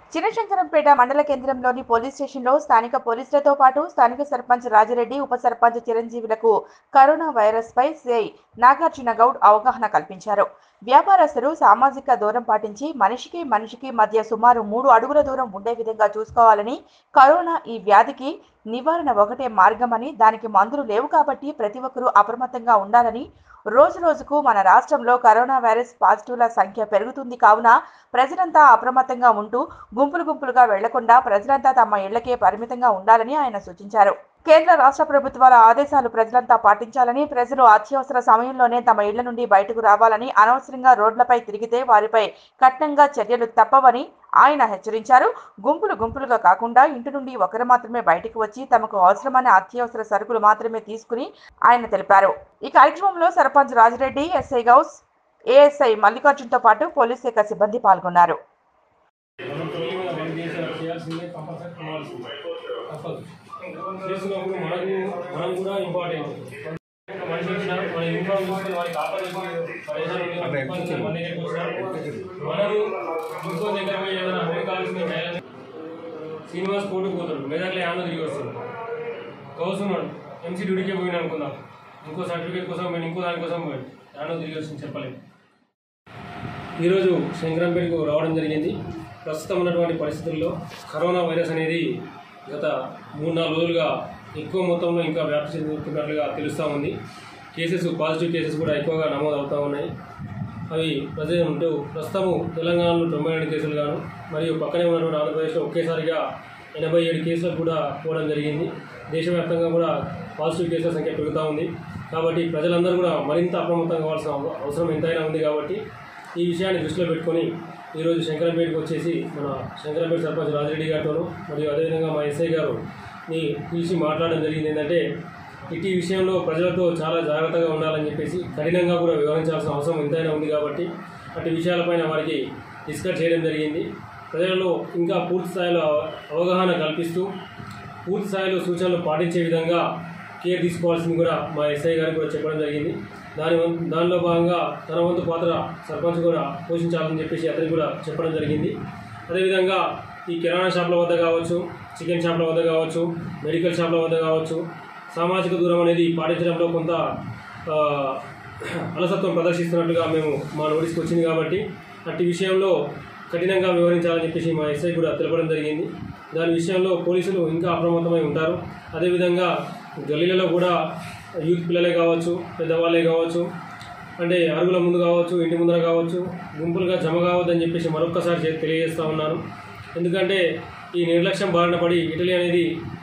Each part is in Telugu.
చినశంకరంపేట మండల కేంద్రంలోని పోలీస్ స్టేషన్లో స్థానిక పోలీసులతో పాటు స్థానిక సర్పంచ్ రాజిరెడ్డి ఉప సర్పంచ్ చిరంజీవులకు కరోనా వైరస్ పై సిఐ నాగార్జున గౌడ్ అవగాహన కల్పించారు వ్యాపారస్తులు సామాజిక దూరం పాటించి మనిషికి మనిషికి మధ్య సుమారు మూడు అడుగుల దూరం ఉండే విధంగా చూసుకోవాలని కరోనా ఈ వ్యాధికి నివారణ ఒకటే మార్గమని దానికి మందులు లేవు కాబట్టి ప్రతి ఒక్కరూ అప్రమత్తంగా ఉండాలని రోజు రోజుకు మన రాష్ట్రంలో కరోనా వైరస్ పాజిటివ్ల సంఖ్య పెరుగుతుంది కావున ప్రజలంతా అప్రమత్తంగా ఉంటూ గుంపులు గుంపులుగా వెళ్లకుండా ప్రజలంతా తమ ఇళ్లకే పరిమితంగా ఉండాలని ఆయన సూచించారు కేంద్ర రాష్ట్ర ప్రభుత్వాల ఆదేశాలు ప్రజలంతా పాటించాలని ప్రజలు అత్యవసర సమయంలోనే తమ ఇళ్ల నుండి బయటకు రావాలని అనవసరంగా రోడ్లపై తిరిగితే వారిపై కఠినంగా చర్యలు తప్పవని ఆయన హెచ్చరించారు గుంపులు గుంపులుగా కాకుండా ఇంటి నుండి ఒకరు మాత్రమే బయటకు వచ్చి తమకు అవసరమైన అత్యవసర సరుకులు మాత్రమే తీసుకుని ఆయన తెలిపారు ఈ కార్యక్రమంలో సర్పంచ్ రాజిరెడ్డి ఎస్ఐ గౌస్ ఏఎస్ఐ మల్లికార్జున్తో పాటు పోలీస్ శాఖ సిబ్బంది పాల్గొన్నారు మనం తొలి మీద బంద్ చేసి చేయాల్సిందే కంపల్సరీ కావాల్సిందే తప్పదు చేసినప్పుడు మనకు మనం కూడా ఇంపార్టెంట్ మనిషి వచ్చినా మన యూనిఫామ్ చూసుకొని వారికి ఆపద వచ్చి పరేషాన్ ఉండి మన ఇబ్బంది మన దగ్గరికి వచ్చినా మనము ఇంకో దగ్గర పోయి ఏదైనా హోమ్ కావాల్సిన చేయాలని శ్రీనివాస్ కోర్టుకు పోతాడు మెదక్లో యాన తిరిగి వస్తాడు కౌసున్నాడు ఎంసీ డ్యూటీకే పోయినా అనుకుందాం ఇంకో సర్టిఫికేట్ కోసం పోయి ఇంకో దానికోసం పోయాడు యానో తిరిగి వస్తుంది చెప్పలేదు ఈరోజు శంకరంపేటకు రావడం జరిగింది ప్రస్తుతం ఉన్నటువంటి పరిస్థితుల్లో కరోనా వైరస్ అనేది గత మూడు నాలుగు రోజులుగా ఎక్కువ మొత్తంలో ఇంకా వ్యాప్తి చెందుతున్నట్లుగా తెలుస్తూ ఉంది కేసెస్ పాజిటివ్ కేసెస్ కూడా ఎక్కువగా నమోదు అవుతూ ఉన్నాయి అవి ప్రజలు ఉంటూ ప్రస్తుతము తెలంగాణలో తొంభై రెండు కేసులు గాను మరియు పక్కనే ఉన్నటువంటి ఆంధ్రప్రదేశ్లో ఒకేసారిగా ఎనభై ఏడు కేసులకు కూడా పోవడం జరిగింది దేశవ్యాప్తంగా కూడా పాజిటివ్ కేసుల సంఖ్య పెరుగుతూ ఉంది కాబట్టి ప్రజలందరూ కూడా మరింత అప్రమత్తం కావాల్సిన అవ- అవసరం ఎంతైనా ఉంది కాబట్టి ఈ విషయాన్ని దృష్టిలో పెట్టుకొని ఈరోజు శంకరంపేటకు వచ్చేసి మన శంకరంపేట సర్పంచ్ రాజిరెడ్డి గారితోనూ మరియు అదేవిధంగా మా ఎస్ఐ గారు ని పిలిచి మాట్లాడడం జరిగింది ఏంటంటే ఇటు విషయంలో ప్రజలతో చాలా జాగ్రత్తగా ఉండాలని చెప్పేసి కఠినంగా కూడా వివరించాల్సిన అవసరం ఎంతైనా ఉంది కాబట్టి అటు విషయాలపైన వారికి డిస్కస్ చేయడం జరిగింది ప్రజలలో ఇంకా పూర్తి స్థాయిలో అవ- అవగాహన కల్పిస్తూ పూర్తి స్థాయిలో సూచనలు పాటించే విధంగా కేర్ తీసుకోవాల్సింది కూడా మా ఎస్ఐ గారికి కూడా చెప్పడం జరిగింది దాని వం- దానిలో భాగంగా తన వంతు పాత్ర సర్పంచ్ కూడా పోషించాలని చెప్పేసి అతనికి కూడా చెప్పడం జరిగింది అదేవిధంగా ఈ కిరాణా షాప్ల వద్ద కావచ్చు చికెన్ షాప్ల వద్ద కావచ్చు మెడికల్ షాప్ల వద్ద కావచ్చు సామాజిక దూరం అనేది పాటించడంలో కొంత ఆ, అలసత్వం ప్రదర్శిస్తున్నట్టుగా మేము మా నోటీస్కి వచ్చింది కాబట్టి అట్టి విషయంలో కఠినంగా వివరించాలని చెప్పేసి మా ఎస్ఐ కూడా తెలపడం జరిగింది దాని విషయంలో పోలీసులు ఇంకా అప్రమత్తమై ఉంటారు అదేవిధంగా గల్లీలలో కూడా యూత్ పిల్లలే కావచ్చు పెద్దవాళ్ళే కావచ్చు అంటే అరుగుల ముందు కావచ్చు ఇంటి ముందర కావచ్చు గుంపులుగా జమ కావద్దని చెప్పేసి మరొక్కసారి చే- తెలియజేస్తా ఉన్నాను ఎందుకంటే ఈ నిర్లక్ష్యం బారిన పడి ఇటలీ అనేది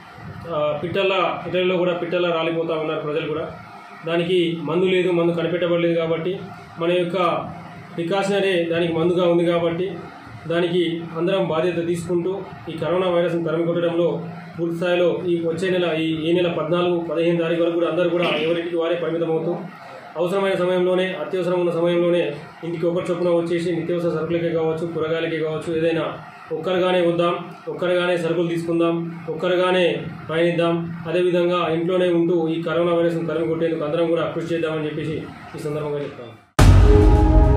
ఆ, పిట్టల్లా ఇటలీలో కూడా పిట్టల్లా రాలిపోతూ ఉన్నారు ప్రజలు కూడా దానికి మందు లేదు మందు కనిపెట్టబడలేదు కాబట్టి మన యొక్క ప్రికాషనరీ దానికి మందుగా ఉంది కాబట్టి దానికి అందరం బాధ్యత తీసుకుంటూ ఈ కరోనా వైరస్ను తరిమి కొట్టడంలో పూర్తి స్థాయిలో ఈ వచ్చే నెల ఈ ఈ నెల పద్నాలుగు పదిహేను తారీఖు వరకు కూడా అందరూ కూడా ఎవరింటికి వారే పరిమితం అవుతూ అవసరమైన సమయంలోనే అత్యవసరం ఉన్న సమయంలోనే ఇంటికి ఒకరి చొప్పున వచ్చేసి నిత్యావసర సరుకులకే కావచ్చు కూరగాయలకే కావచ్చు ఏదైనా ఒక్కరుగానే వద్దాం ఒక్కరుగానే సరుకులు తీసుకుందాం ఒక్కరుగానే పయనిద్దాం అదేవిధంగా ఇంట్లోనే ఉంటూ ఈ కరోనా వైరస్ను తరిమి కొట్టేందుకు అందరం కూడా కృషి చేద్దామని చెప్పేసి ఈ సందర్భంగా చెప్తాను